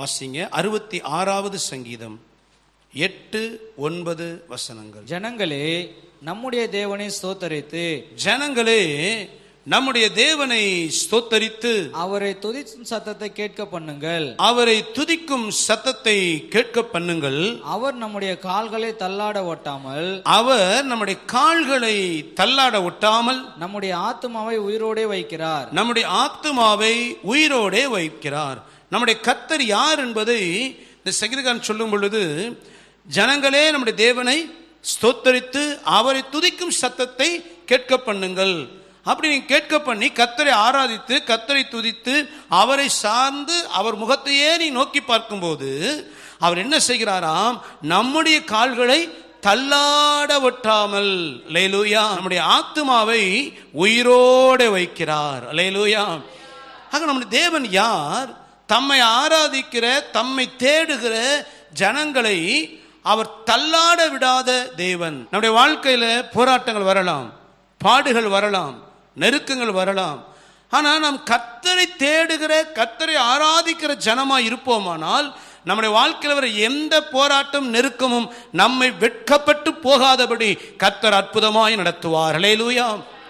வாசிங்க அறுபத்தி ஆறாவது சங்கீதம் எட்டு ஒன்பது வசனங்கள் ஜனங்களே நம்முடைய தேவனை ஸ்தோத்தரித்து ஜனங்களே நம்முடைய தேவனை ஸ்தோத்தரித்து அவரை துதிக்கும் சத்தத்தை கேட்க பண்ணுங்கள் அவரை துதிக்கும் சத்தத்தை கேட்க பண்ணுங்கள் அவர் நம்முடைய கால்களை தள்ளாட ஒட்டாமல் அவர் நம்முடைய கால்களை தள்ளாட ஒட்டாமல் நம்முடைய ஆத்துமாவை உயிரோடே வைக்கிறார் நம்முடைய ஆத்துமாவை உயிரோடே வைக்கிறார் நம்முடைய கத்தர் யார் என்பதை இந்த சங்கீதக்காரன் சொல்லும் பொழுது ஜனங்களே நம்முடைய தேவனை ஸ்தோத்தரித்து அவரை துதிக்கும் சத்தத்தை கேட்க பண்ணுங்கள் அப்படி நீங்க கேட்க பண்ணி கத்தரை ஆராதித்து கத்தரை துதித்து அவரை சார்ந்து அவர் முகத்தையே நீ நோக்கி பார்க்கும்போது அவர் என்ன செய்கிறாராம் நம்முடைய கால்களை தள்ளாட ஒட்டாமல் லேலூயா நம்முடைய ஆத்துமாவை உயிரோட வைக்கிறார் லேலூயா ஆக நம்முடைய தேவன் யார் தம்மை ஆராதிக்கிற தம்மை தேடுகிற ஜனங்களை அவர் தள்ளாட விடாத தேவன் நம்முடைய வாழ்க்கையில போராட்டங்கள் வரலாம் பாடுகள் வரலாம் நெருக்கங்கள் வரலாம் ஆனா நாம் கத்தரை தேடுகிற கத்தரை ஆராதிக்கிற ஜனமா இருப்போமானால் நம்முடைய வாழ்க்கையில் வர எந்த போராட்டம் நெருக்கமும் நம்மை வெட்கப்பட்டு போகாதபடி கத்தர் அற்புதமாய் நடத்துவார் ஹalleluya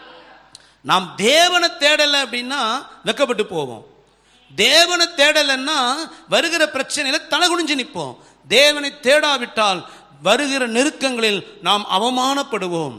நாம் தேவனை தேடலை அப்படின்னா வெக்கப்பட்டு போவோம் தேவனை தேடலைன்னா வருகிற பிரச்சனையில தலை குனிஞ்சு நிற்போம் தேவனை தேடாவிட்டால் வருகிற நெருக்கங்களில் நாம் அவமானப்படுவோம்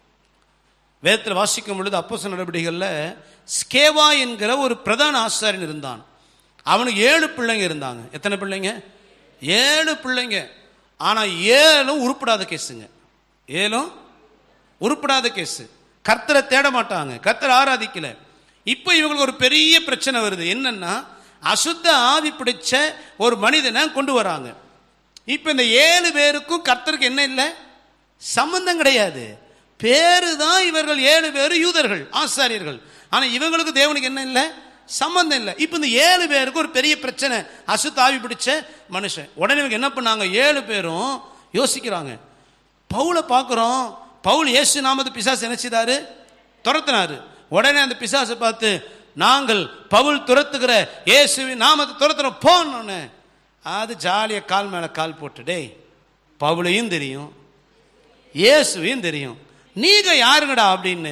வேதத்தில் வாசிக்கும் பொழுது அப்போஸ்தலர் நடவடிக்கைகளில் ஸ்கேவா என்கிற ஒரு பிரதான ஆசாரியன் இருந்தான் அவனுக்கு ஏழு பிள்ளைங்க இருந்தாங்க எத்தனை பிள்ளைங்க ஏழு பிள்ளைங்க ஆனால் ஏழும் உருப்படாத கேஸுங்க ஏழும் உருப்படாத கேஸ் கர்த்தரை தேட மாட்டாங்க கர்த்தரை ஆராதிக்கல இப்போ இவங்களுக்கு ஒரு பெரிய பிரச்சனை வருது என்னன்னா அசுத்த ஆவி பிடிச்ச ஒரு மனிதனை கொண்டு வராங்க இப்போ இந்த ஏழு பேருக்கும் கர்த்தருக்கு என்ன இல்லை சம்பந்தம் கிடையாது பேரு தான் இவர்கள் ஏழு பேர் யூதர்கள் ஆசாரியர்கள் ஆனால் இவங்களுக்கு தேவனுக்கு என்ன இல்லை சம்பந்தம் இல்லை இப்போ இந்த ஏழு பேருக்கு ஒரு பெரிய பிரச்சனை அசுத்த ஆவி பிடிச்ச மனுஷன் உடனே இவங்க என்ன பண்ணாங்க ஏழு பேரும் யோசிக்கிறாங்க பவுலை பார்க்குறோம் பவுல் இயேசு நாமது பிசாசு என்ன செய்தாரு துரத்தினாரு உடனே அந்த பிசாசை பார்த்து நாங்கள் பவுல் துரத்துகிற இயேசுவின் நாமத்தை துரத்துறோம் போனோன்னு அது ஜாலியாக கால் மேலே கால் போட்டு டேய் பவுலையும் தெரியும் இயேசுவையும் தெரியும் நீங்க யாருங்கடா அப்படின்னு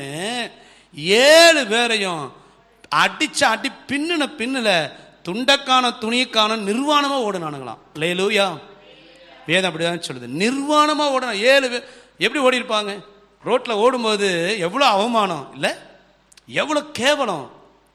ஏழு பேரையும் அடிச்ச அடி பின்னுன பின்னுல துண்டக்கான துணிக்கான நிர்வாணமா ஓடுனானுங்களாம் லேலூயா வேதம் அப்படிதான் சொல்லுது நிர்வாணமா ஓடணும் ஏழு பேர் எப்படி ஓடி இருப்பாங்க ரோட்ல ஓடும்போது எவ்வளவு அவமானம் இல்ல எவ்வளவு கேவலம்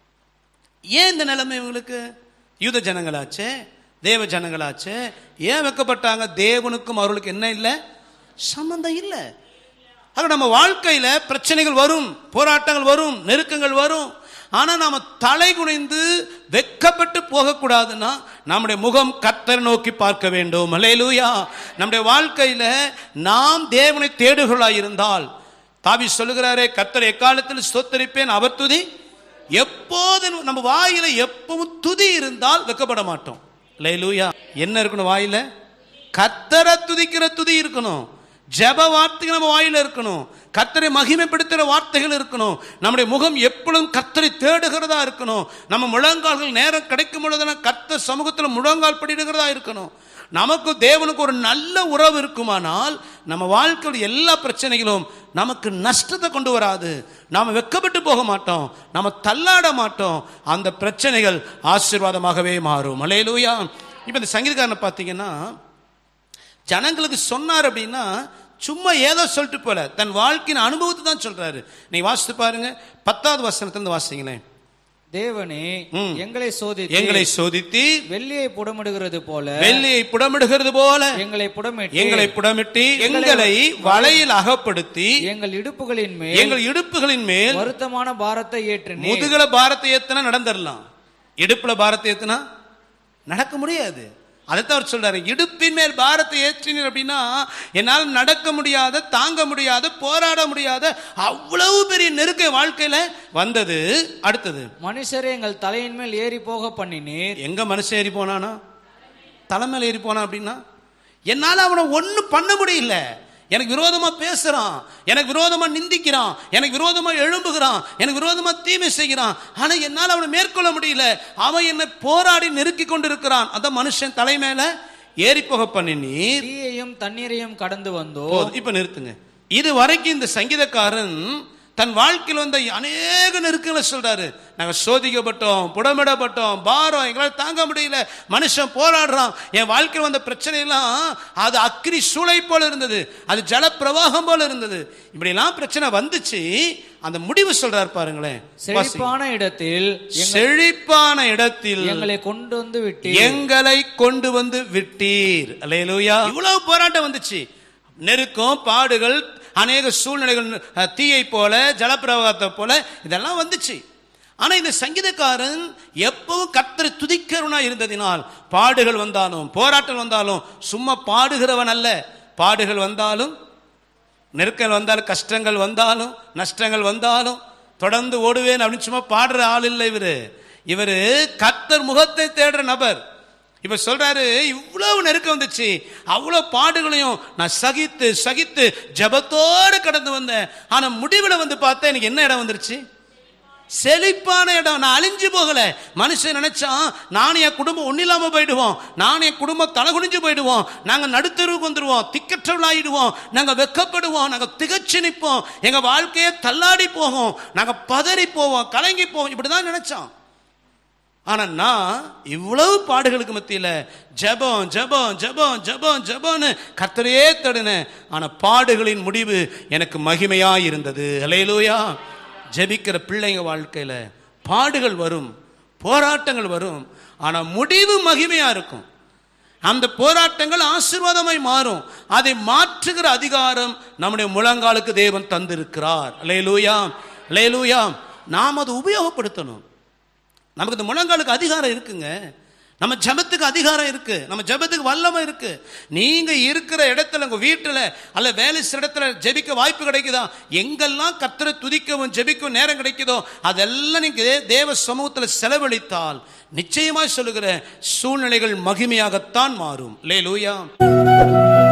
ஏன் இந்த நிலைமை இவங்களுக்கு யூத ஜனங்களாச்சே தேவ ஜனங்களாச்சே ஏன் வைக்கப்பட்டாங்க தேவனுக்கும் அவர்களுக்கு என்ன இல்லை சம்பந்தம் இல்லை ஆக நம்ம வாழ்க்கையில பிரச்சனைகள் வரும் போராட்டங்கள் வரும் நெருக்கங்கள் வரும் ஆனா நாம தலை குனிந்து வெக்கப்பட்டு போகக்கூடாதுன்னா நம்முடைய முகம் கத்தரை நோக்கி பார்க்க வேண்டும் அலேலூயா நம்முடைய வாழ்க்கையில நாம் தேவனை தேடுகளாய் இருந்தால் தாவி சொல்லுகிறாரே கத்தர் எக்காலத்தில் ஸ்தோத்தரிப்பேன் அவர் துதி எப்போது நம்ம வாயில எப்பவும் துதி இருந்தால் வெக்கப்பட மாட்டோம் லேலூயா என்ன இருக்கணும் வாயில கத்தரை துதிக்கிற துதி இருக்கணும் ஜெப வார்த்தைகள் நம்ம வாயில இருக்கணும் கத்தரை மகிமைப்படுத்துகிற வார்த்தைகள் இருக்கணும் நம்முடைய முகம் எப்பொழுதும் கத்தரை தேடுகிறதா இருக்கணும் நம்ம முழங்கால்கள் நேரம் கிடைக்கும் பொழுதெல்லாம் கத்தர் சமூகத்தில் முழங்கால் படிடுகிறதா இருக்கணும் நமக்கு தேவனுக்கு ஒரு நல்ல உறவு இருக்குமானால் நம்ம வாழ்க்கையில் எல்லா பிரச்சனைகளும் நமக்கு நஷ்டத்தை கொண்டு வராது நாம் வெக்கப்பட்டு போக மாட்டோம் நம்ம தள்ளாட மாட்டோம் அந்த பிரச்சனைகள் ஆசீர்வாதமாகவே மாறும் அலையலூயா இப்போ இந்த சங்கீதக்காரனை பார்த்தீங்கன்னா ஜனங்களுக்கு சொன்னார் அப்படின்னா சும்மா ஏதோ சொல்லிட்டு போல தன் வாழ்க்கையின் அனுபவத்தை தான் சொல்றாரு நீ வாசித்து பாருங்க பத்தாவது வசனத்திலிருந்து வாசிங்களேன் தேவனே ம். எங்களை சோதித்து எங்களை சோதித்து வெள்ளியை புடமிடுகிறது போல வெள்ளியை புடமிடுகிறது போல எங்களை புடமிட்டு எங்களை புடமிட்டு எங்களை வலையில் அகப்படுத்தி எங்கள் இடுப்புகளின் மேல் எங்கள் இடுப்புகளின் மேல் வருத்தமான பாரத்தை ஏற்றினீர் முதுகுல பாரத்தை ஏத்துனா நடந்துடலாம் இடுப்புல பாரத்தை ஏத்துனா நடக்க முடியாது அதைத்தான் அவர் சொல்றாரு இடுப்பின் மேல் பாரத்தை ஏற்றினீர் அப்படின்னா என்னால் நடக்க முடியாத தாங்க முடியாத போராட முடியாத அவ்வளவு பெரிய நெருக்க வாழ்க்கையில வந்தது அடுத்தது மனுஷரே எங்கள் தலையின் மேல் ஏறி போக பண்ணினீர் எங்க மனுஷன் ஏறி போனானா தலைமையில் ஏறி போனான் அப்படின்னா என்னால் அவனை ஒன்றும் பண்ண முடியல எனக்கு விரோதமா பேசுறான் எனக்கு விரோதமா நிந்திக்கிறான் எனக்கு விரோதமா எழும்புகிறான் எனக்கு விரோதமா தீமை செய்கிறான் ஆனா என்னால் அவனை மேற்கொள்ள முடியல அவன் என்னை போராடி நெருக்கி கொண்டிருக்கிறான் அந்த மனுஷன் தலைமையில ஏறி போக பண்ணி நீர் தீயையும் தண்ணீரையும் கடந்து வந்தோம் போதும் இப்ப நிறுத்துங்க இது வரைக்கும் இந்த சங்கீதக்காரன் தன் வாழ்க்கையில் வந்த அநேக நெருக்கங்களை சொல்றாரு நாங்க சோதிக்கப்பட்டோம் புடமிடப்பட்டோம் பாரம் எங்களால் தாங்க முடியல மனுஷன் போராடுறான் என் வாழ்க்கையில் வந்த பிரச்சனை எல்லாம் அது அக்கினி சூளை போல இருந்தது அது ஜல பிரவாகம் போல இருந்தது இப்படி எல்லாம் பிரச்சனை வந்துச்சு அந்த முடிவு சொல்றாரு பாருங்களேன் செழிப்பான இடத்தில் எங்க- செழிப்பான இடத்தில் எங்களை கொண்டு வந்து விட்டு எங்களை கொண்டு வந்து விட்டீர் அல்லேலூயா இவ்வளவு போராட்டம் வந்துச்சு நெருக்கம் பாடுகள் அநேக சூழ்நிலைகள் அஹ், தீயை போல ஜலப்பிரவாகத்தை போல இதெல்லாம் வந்துச்சு ஆனா இந்த சங்கீதக்காரன் எப்பவும் கத்தரை துதிக்கிறவனா இருந்ததினால் பாடுகள் வந்தாலும் போராட்டம் வந்தாலும் சும்மா பாடுகிறவன் அல்ல பாடுகள் வந்தாலும் நெருக்கல் வந்தாலும் கஷ்டங்கள் வந்தாலும் நஷ்டங்கள் வந்தாலும் தொடர்ந்து ஓடுவேன் அப்படின்னு சும்மா பாடுற ஆள் இல்லை இவரு இவரு கத்தர் முகத்தை தேடுற நபர் இப்ப சொல்றாரு இவ்வளவு நெருக்கம் வந்துச்சு அவ்வளவு பாடுகளையும் நான் சகித்து சகித்து ஜெபத்தோடு கடந்து வந்தேன் ஆனா முடிவுல வந்து பார்த்தா எனக்கு என்ன இடம் வந்துருச்சு செழிப்பான இடம் நான் அழிஞ்சு போகல மனுஷன் நினைச்சான் நானும் என் குடும்பம் ஒன்றும் இல்லாம போயிடுவோம் நானும் என் குடும்பம் தலை குனிஞ்சு போயிடுவோம் நாங்க நடுத்தருவுக்கு வந்துடுவோம் திக்கற்றவளாயிடுவோம் நாங்க வெக்கப்படுவோம் நாங்க திகச்சு நிற்போம் எங்க வாழ்க்கையே தள்ளாடி போகும் நாங்க பதறி போவோம் கலங்கி போவோம் இப்படிதான் நினைச்சோம் ஆனா நான் இவ்வளவு பாடுகளுக்கு மத்தியில ஜெபம் ஜெபம் ஜெபம் ஜெபம் ஜெபம்னு கர்த்தரையே தடுனேன் ஆனா பாடுகளின் முடிவு எனக்கு மகிமையா இருந்தது அலையலூயா ஜெபிக்கிற பிள்ளைங்க வாழ்க்கையில பாடுகள் வரும் போராட்டங்கள் வரும் ஆனா முடிவு மகிமையா இருக்கும் அந்த போராட்டங்கள் ஆசீர்வாதமாய் மாறும் அதை மாற்றுகிற அதிகாரம் நம்முடைய முழங்காலுக்கு தேவன் தந்திருக்கிறார் லேலூயா லேலூயா நாம் அதை உபயோகப்படுத்தணும் நமக்கு இந்த முழங்காலுக்கு அதிகாரம் இருக்குங்க நம்ம ஜெபத்துக்கு அதிகாரம் இருக்கு நம்ம ஜெபத்துக்கு வல்லமை இருக்கு நீங்க இருக்கிற இடத்துல உங்க வீட்டுல அல்ல வேலை செய்ற இடத்துல ஜெபிக்க வாய்ப்பு கிடைக்குதா எங்கெல்லாம் கத்தரை துதிக்கவும் ஜெபிக்கவும் நேரம் கிடைக்குதோ அதெல்லாம் நீங்க தே- தேவ சமூகத்துல செலவழித்தால் நிச்சயமாய் சொல்லுகிற சூழ்நிலைகள் மகிமையாகத்தான் மாறும் லே லூயா